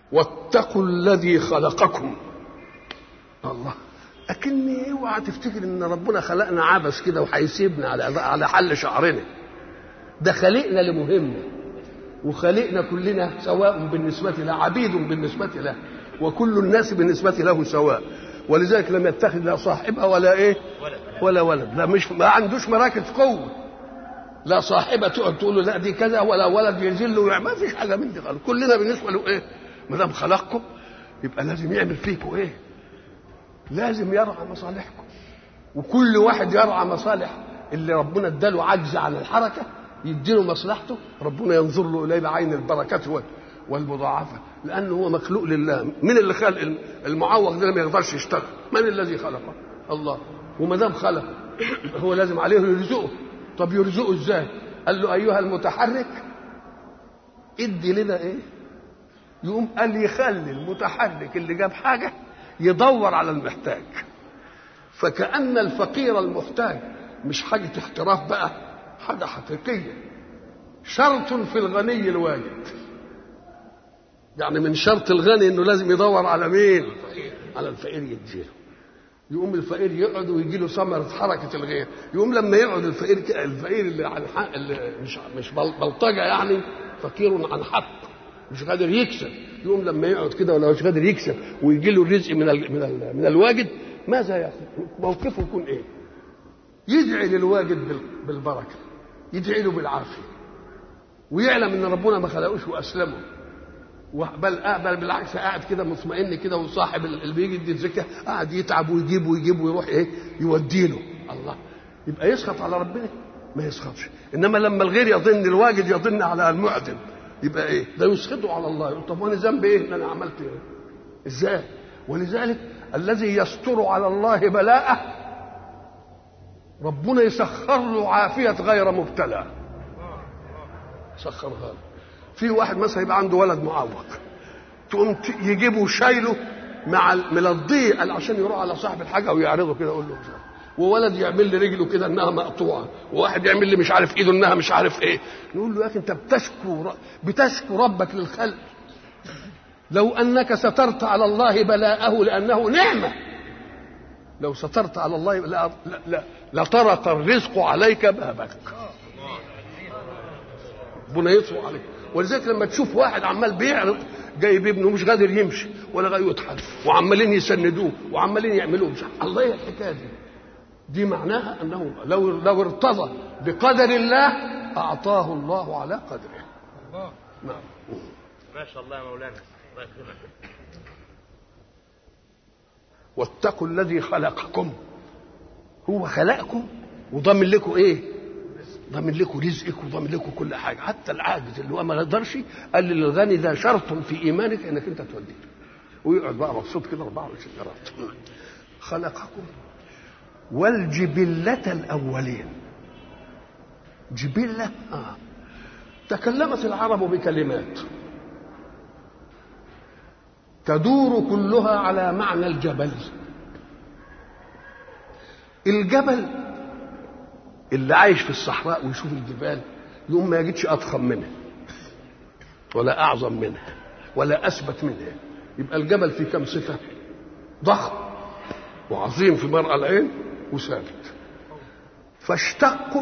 واتقوا الذي خلقكم الله اكني اوعى تفتكر ان ربنا خلقنا عبث كده وهيسيبنا على على حل شعرنا ده خلقنا لمهمه وخلقنا كلنا سواء بالنسبه له عبيد بالنسبه له وكل الناس بالنسبه له سواء ولذلك لم يتخذ لا صاحبه ولا ايه ولا ولد لا مش ما عندوش مراكز قوه لا صاحبه تقعد تقول له لا دي كذا ولا ولد يذل ما فيش حاجه من دي خالص كلنا بالنسبه له ايه ما دام خلقكم يبقى لازم يعمل فيكم ايه لازم يرعى مصالحكم وكل واحد يرعى مصالح اللي ربنا اداله عجز عن الحركه يديله مصلحته ربنا ينظر له اليه بعين البركه والمضاعفه لانه هو مخلوق لله من اللي خلق المعوق ده ما يقدرش يشتغل من الذي خلقه الله وما دام خلقه هو لازم عليه يرزقه طب يرزقه ازاي قال له ايها المتحرك ادي لنا ايه يقوم قال يخلي المتحرك اللي جاب حاجه يدور على المحتاج فكأن الفقير المحتاج مش حاجة احتراف بقى حاجة حقيقية شرط في الغني الواجد يعني من شرط الغني انه لازم يدور على مين على الفقير يديله يقوم الفقير يقعد ويجي له ثمرة حركة الغير يقوم لما يقعد الفقير الفقير اللي عن حق اللي مش مش بلطجة يعني فقير عن حق مش قادر يكسب يقوم لما يقعد كده ولا مش قادر يكسب ويجي له الرزق من ال من ال من الواجد ماذا يفعل؟ موقفه يكون ايه؟ يدعي للواجد بالبركه يدعي له بالعافيه ويعلم ان ربنا ما خلقوش واسلمه بل بل بالعكس قاعد كده مطمئن كده وصاحب اللي بيجي يدي الزكاه قاعد يتعب ويجيب ويجيب ويروح ايه يودي له الله يبقى يسخط على ربنا ما يسخطش انما لما الغير يظن الواجد يظن على المعدم يبقى ايه ده يسخطه على الله يقول طب وانا ذنبي ايه ان انا عملت ايه ازاي ولذلك الذي يستر على الله بلاءه ربنا يسخر له عافيه غير مبتلى سخرها له في واحد مثلا يبقى عنده ولد معوق تقوم يجيبه شايله مع من الضيق عشان يروح على صاحب الحاجه ويعرضه كده يقول له مش عارف وولد يعمل لي رجله كده انها مقطوعه وواحد يعمل لي مش عارف ايده انها مش عارف ايه نقول له يا اخي انت بتشكو بتشكو ربك للخلق لو انك سترت على الله بلاءه لانه نعمه لو سترت على الله لا لا, لا لطرق الرزق عليك بابك ربنا يطفو عليك ولذلك لما تشوف واحد عمال بيعرض جايب ابنه مش قادر يمشي ولا قادر يطحن وعمالين يسندوه وعمالين يعملوه مش الله ايه الحكايه دي دي معناها انه لو لو ارتضى بقدر الله اعطاه الله على قدره الله نعم ما شاء الله يا مولانا الله يكرمك واتقوا الذي خلقكم هو خلقكم وضامن لكم ايه ضامن لكم رزقك وضامن لكم كل حاجه حتى العاجز اللي هو ما يقدرش قال للغني ده شرط في ايمانك انك انت توديه ويقعد بقى مبسوط كده 24 قرات خلقكم والجبلة الأولين جبلة آه. تكلمت العرب بكلمات تدور كلها على معنى الجبل الجبل اللي عايش في الصحراء ويشوف الجبال يقوم ما يجدش أضخم منها ولا أعظم منها ولا أثبت منها يبقى الجبل فيه كم صفة ضخم وعظيم في مرأى العين وثابت فاشتقوا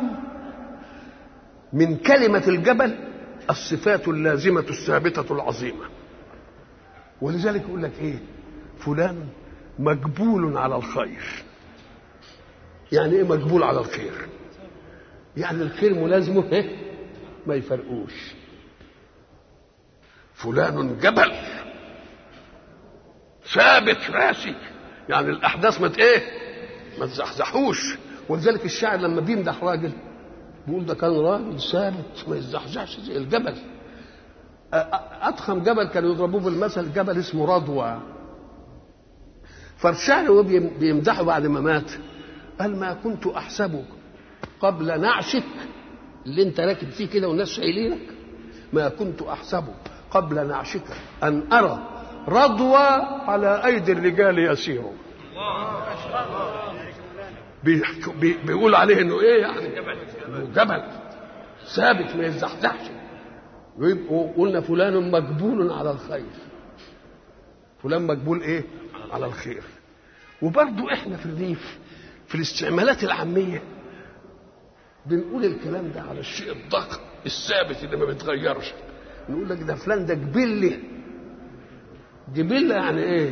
من كلمة الجبل الصفات اللازمة الثابتة العظيمة ولذلك يقول لك ايه فلان مجبول على الخير يعني ايه مجبول على الخير يعني الخير ملازمه ايه ما يفرقوش فلان جبل ثابت راسي يعني الاحداث ما ايه ما تزحزحوش ولذلك الشاعر لما بيمدح راجل بيقول ده كان راجل ثابت ما يتزحزحش زي الجبل اضخم جبل كانوا يضربوه بالمثل جبل اسمه رضوى فالشاعر وهو بيمدحه بعد ما مات قال ما كنت احسبك قبل نعشك اللي انت راكب فيه كده والناس شايلينك ما كنت احسبه قبل نعشك ان ارى رضوى على ايدي الرجال يسير بيحكوا- بي- بيقول عليه انه ايه يعني انه جبل ثابت ما يتزحزحش ويبقوا قلنا فلان مجبول على الخير فلان مقبول ايه على الخير وبرضو احنا في الريف في الاستعمالات العاميه بنقول الكلام ده على الشيء الضخم الثابت اللي ما بيتغيرش نقول لك ده فلان ده جبله جبله يعني ايه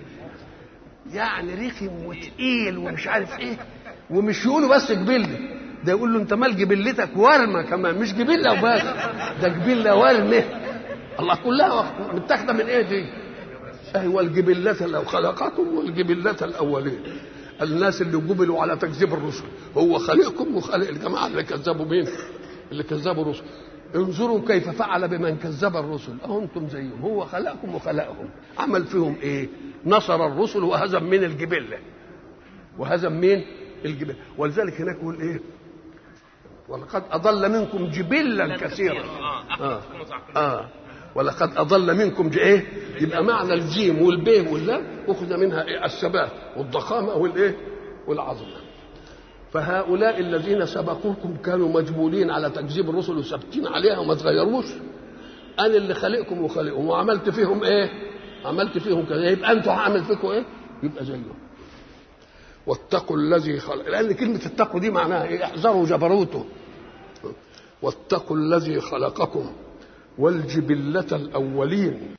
يعني رخم وتقيل ومش عارف ايه ومش يقولوا بس جبله ده يقول له انت مال جبلتك ورمه كمان مش جبله وبس ده جبله ورمه الله كلها متاخده من ايه دي؟ ايوه الجبلة لو خلقكم والجبلة الاولين الناس اللي جبلوا على تكذيب الرسل هو خلقكم وخلق الجماعه اللي كذبوا مين؟ اللي كذبوا الرسل انظروا كيف فعل بمن كذب الرسل اهو انتم زيهم هو خلقكم وخلقهم عمل فيهم ايه؟ نصر الرسل وهزم من الجبله وهزم مين؟ الجبال ولذلك هناك يقول ايه ولقد اضل منكم جبلا كثيرا آه. آه. ولقد اضل منكم ج- ايه يبقى معنى الجيم والبيه واللام اخذ منها إيه؟ الثبات والضخامه والايه والعظمه فهؤلاء الذين سبقوكم كانوا مجبولين على تكذيب الرسل وثابتين عليها وما تغيروش انا اللي خلقكم وخلقهم وعملت فيهم ايه عملت فيهم كذا يبقى انتوا هعمل فيكم ايه يبقى زيهم واتقوا الذي خلق لان كلمه اتقوا دي معناها ايه احذروا جبروته واتقوا الذي خلقكم والجبله الاولين